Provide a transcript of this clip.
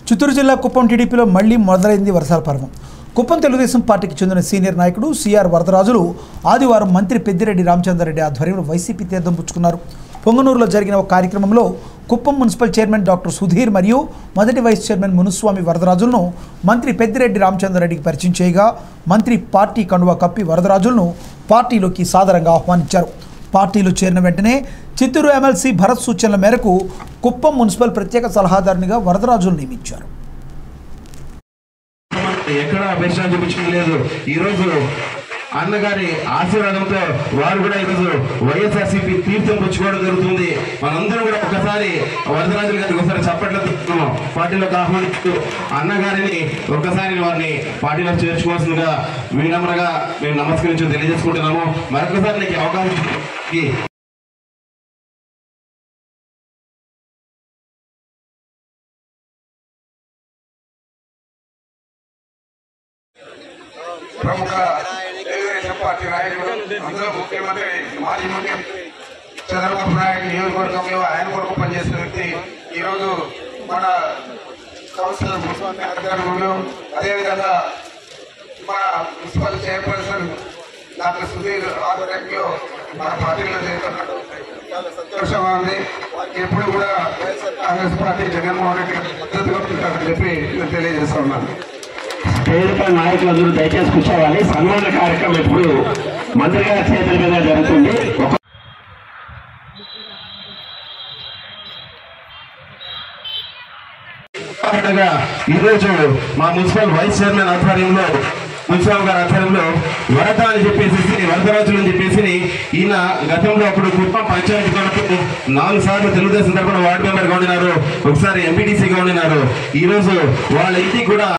చిత్తూరు జిల్లా కుప్పం టీడీపీలో మళ్లీ మొదలైంది వర్షాల పర్వం కుప్పం తెలుగుదేశం పార్టీకి చెందిన సీనియర్ నాయకుడు సిఆర్ వరదరాజులు ఆదివారం మంత్రి పెద్దిరెడ్డి రామచంద్రారెడ్డి ఆధ్వర్యంలో వైసీపీ తీర్థం పుచ్చుకున్నారు పొంగనూరులో జరిగిన ఒక కార్యక్రమంలో Kuppam municipal chairman doctor Sudheer మరియు మొదటి వైస్ చైర్మన్ మునుస్వామి వరదరాజులను మంత్రి పెద్దిరెడ్డి రామచంద్రారెడ్డికి పరిచయం చేయగా మంత్రి పార్టీ కండువా కప్పి వరదరాజులను పార్టీలోకి సాదరంగా ఆహ్వానించారు పార్టీలో చేరిన వెంటనే చిత్తూరు ఎమ్మెల్సీ భరత్ సూచనల మేరకు కుప్పం మున్సిపల్ ప్రత్యేక సలహాదారునిగా వరదరాజును నియమించారు ఎక్కడ అపేక్ష చూపించింది లేదు ఈ రోజు అన్నగారి ఆశీర్వాదంతో వారు కూడా ఈరోజు వైఎస్ఆర్సీపీ తీర్థం పుచ్చుకోవడం జరుగుతుంది మనందరం కూడా ఒకసారి వరదరాజులు గారికి ఒకసారి చప్పట్లతో పార్టీలోకి ఆహ్వానిస్తూ అన్నగారిని ఒక్కసారి వారిని పార్టీలో చేర్చుకోవాల్సిందిగా వినమ్రగా మేము నమస్కరించి తెలియజేసుకుంటున్నాము మరొకసారి నీకు ఈ అవకాశం ఇచ్చి ప్రముఖ తెలుగుదేశం పార్టీ నాయకులు అందులో ముఖ్యమంత్రి మాజీ ముఖ్యమంత్రి చంద్రబాబు నాయుడు నియోజకవర్గంలో ఆయన కొరకు పనిచేసిన వ్యక్తి ఈరోజు మన కౌన్సిలర్ మున్సిపల్ కార్యక్రమంలో అదేవిధంగా మన మున్సిపల్ చైర్పర్సన్ డాక్టర్ సుధీర్ ఆధ్వర్యంలో మన పార్టీలో చేరుతున్నట్టు చాలా సంతోషంగా ఉంది ఎప్పుడు కూడా కాంగ్రెస్ పార్టీ జగన్మోహన్ రెడ్డి మద్దతుగా ఉంటారని చెప్పి నేను తెలియజేస్తా ఉన్నాను పేరుపై నాయకులందరూ దయచేసి కూర్చోవాలి సన్మాన కార్యక్రమం ఎప్పుడు మంత్రి గారి చేతుల మీద జరుగుతుంది ఒక పండుగ ఈరోజు మా మున్సిపల్ వైస్ చైర్మన్ ఆధ్వర్యంలో మున్సిపల్ గారి ఆధ్వర్యంలో వరద అని చెప్పేసి వరదరాజులు అని చెప్పేసి ఈయన గతంలో అప్పుడు కుప్పం పంచాయతీ కొరకు నాలుగు సార్లు తెలుగుదేశం తరఫున వార్డు మెంబర్గా ఉండినారు ఒకసారి ఎంపీటీసీగా ఉండినారు ఈ రోజు వాళ్ళ ఇంటికి కూడా